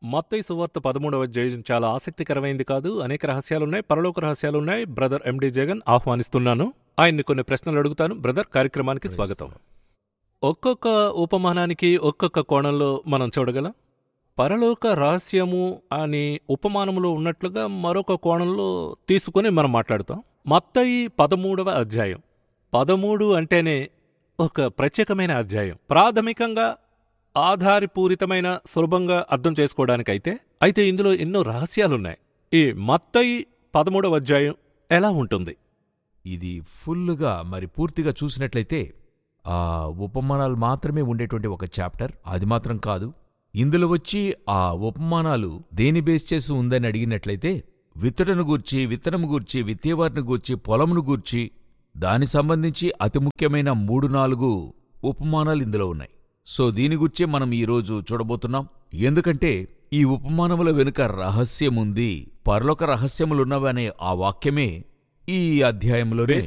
మత్తయి సువార్త పదమూడవ అధ్యాయం చాలా ఆసక్తికరమైంది కాదు అనేక రహస్యాలున్నాయి పరలోక రహస్యాలున్నాయి బ్రదర్ ఎండి జగన్ ఆహ్వానిస్తున్నాను ఆయన్ని కొన్ని ప్రశ్నలు అడుగుతాను బ్రదర్ కార్యక్రమానికి స్వాగతం ఒక్కొక్క ఉపమానానికి ఒక్కొక్క కోణంలో మనం చూడగలం పరలోక రహస్యము అని ఉపమానములో ఉన్నట్లుగా మరొక కోణంలో తీసుకుని మనం మాట్లాడుతాం మత్తయి పదమూడవ అధ్యాయం పదమూడు అంటేనే ఒక ప్రత్యేకమైన అధ్యాయం ప్రాథమికంగా ఆధారపూరితమైన సులభంగా అర్థం చేసుకోవడానికైతే అయితే ఇందులో ఎన్నో రహస్యాలున్నాయి ఈ మత్తయి పదమూడవ అధ్యాయం ఎలా ఉంటుంది ఇది ఫుల్లుగా మరి పూర్తిగా చూసినట్లయితే ఆ ఉపమానాలు మాత్రమే ఉండేటువంటి ఒక చాప్టర్ అది మాత్రం కాదు ఇందులో వచ్చి ఆ ఉపమానాలు దేని బేస్ చేసి ఉందని అడిగినట్లయితే విత్తడను గూర్చి విత్తనము గూర్చి విత్తేవారిని గూర్చి పొలమును గూర్చి దాని సంబంధించి అతి ముఖ్యమైన మూడు నాలుగు ఉపమానాలు ఇందులో ఉన్నాయి సో దీని గురించే మనం ఈరోజు చూడబోతున్నాం ఎందుకంటే ఈ ఉపమానముల వెనుక రహస్యముంది పరలోక రహస్యములున్నవనే ఆ వాక్యమే ఈ అధ్యాయంలోనే